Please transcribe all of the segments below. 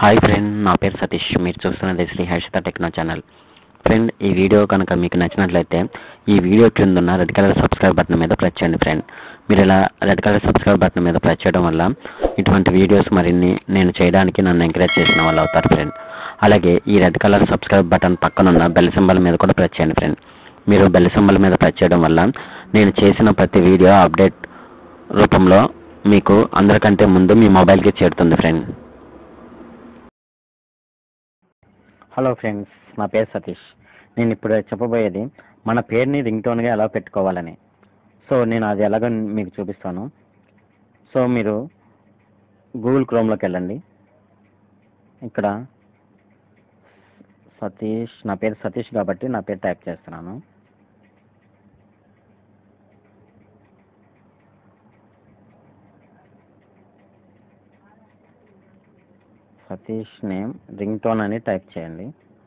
Hi friend నా పేరు సతీష్ మీరు చూస్తున్నది Sri Harshita techno channel friend ఈ వీడియో కనుక మీకు నచ్చినట్లయితే ఈ వీడియో క్రింద ఉన్న రెడ్ కలర్ సబ్స్క్రైబ్ బటన్ మీద ప్రెస్ చేయండి ఫ్రెండ్ మీరు ఇలా రెడ్ కలర్ సబ్స్క్రైబ్ బటన్ మీద ప్రెస్ చేయడం వల్ల ఇటువంటి వీడియోస్ మరిన్ని నేను చేయడానికి నన్ను ఎంకరేజ్ చేసిన వాళ్ళు అవుతారు ఫ్రెండ్ అలాగే ఈ రెడ్ కలర్ సబ్స్క్రైబ్ బటన్ పక్కనున్న బెల్ సింబల్ మీద కూడా ప్రెస్ చేయండి ఫ్రెండ్ మీరు బెల్ సింబల్ మీద ప్రెస్ చేయడం వల్ల నేను చేసిన ప్రతి వీడియో అప్డేట్ రూపంలో మీకు అందరికంటే ముందు మీ మొబైల్కి చేరుతుంది ఫ్రెండ్ హలో ఫ్రెండ్స్ నా పేరు సతీష్ నేను ఇప్పుడు చెప్పబోయేది మన పేరుని రింగ్ టోన్గా ఎలా పెట్టుకోవాలని సో నేను అది ఎలాగో మీకు చూపిస్తాను సో మీరు గూగుల్ క్రోమ్లోకి వెళ్ళండి ఇక్కడ సతీష్ నా పేరు సతీష్ కాబట్టి నా పేరు టైప్ చేస్తున్నాను సతీష్ నేమ్ రింగ్ టోన్ అని టైప్ చేయండి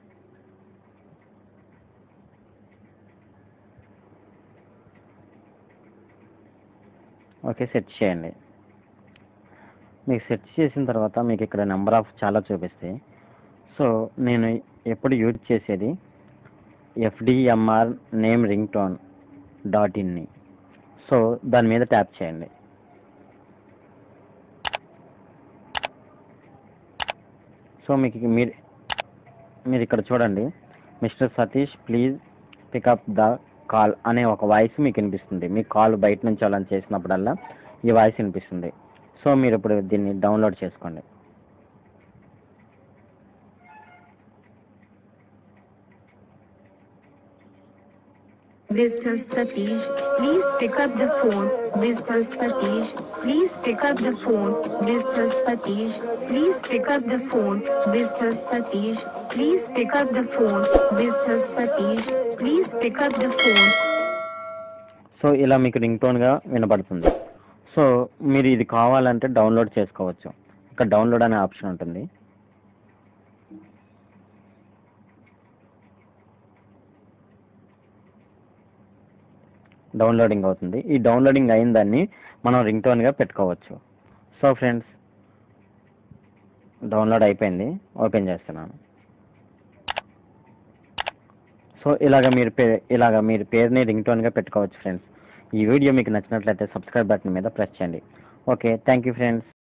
ఓకే సెర్చ్ చేయండి మీకు సెర్చ్ చేసిన తర్వాత మీకు ఇక్కడ నెంబర్ ఆఫ్ చాలా చూపిస్తాయి సో నేను ఎప్పుడు యూజ్ చేసేది FDMR name ring tone dot ఇన్ని సో దాని మీద ట్యాప్ చేయండి సో మీకు మీరు మీరు ఇక్కడ చూడండి Mister Satish please pick up the call అనే ఒక వాయిస్ మీకు వినిపిస్తుంది మీ కాల్ బయట నుంచి అలా చేసినప్పుడల్లా ఈ వాయిస్ వినిపిస్తుంది సో మీరు ఇప్పుడు దీన్ని డౌన్లోడ్ చేసుకోండి Mr. Satish, please pick up the phone. Mr. Satish, please pick up the phone. Mr. Satish, please pick up the phone. Mr. Satish, please pick up the phone. Mr. Satish, please pick up the phone. So ఇలా మీకు ring టోన్గా వినపడుతుంది so మీరు ఇది కావాలంటే download చేసుకోవచ్చు ఇక్కడ download అనే option ఉంటుంది డౌన్లోడింగ్ అవుతుంది ఈ డౌన్లోడింగ్ అయిన దాన్ని మనం రింగ్ టోన్గా పెట్టుకోవచ్చు సో ఫ్రెండ్స్ డౌన్లోడ్ అయిపోయింది ఓపెన్ చేస్తున్నాను సో ఇలాగ మీరు పే ఇలాగ మీరు పేరుని రింగ్ టోన్గా పెట్టుకోవచ్చు ఫ్రెండ్స్ ఈ వీడియో మీకు నచ్చినట్లయితే సబ్స్క్రైబ్ బటన్ మీద ప్రెస్ చేయండి ఓకే థ్యాంక్ యూ ఫ్రెండ్స్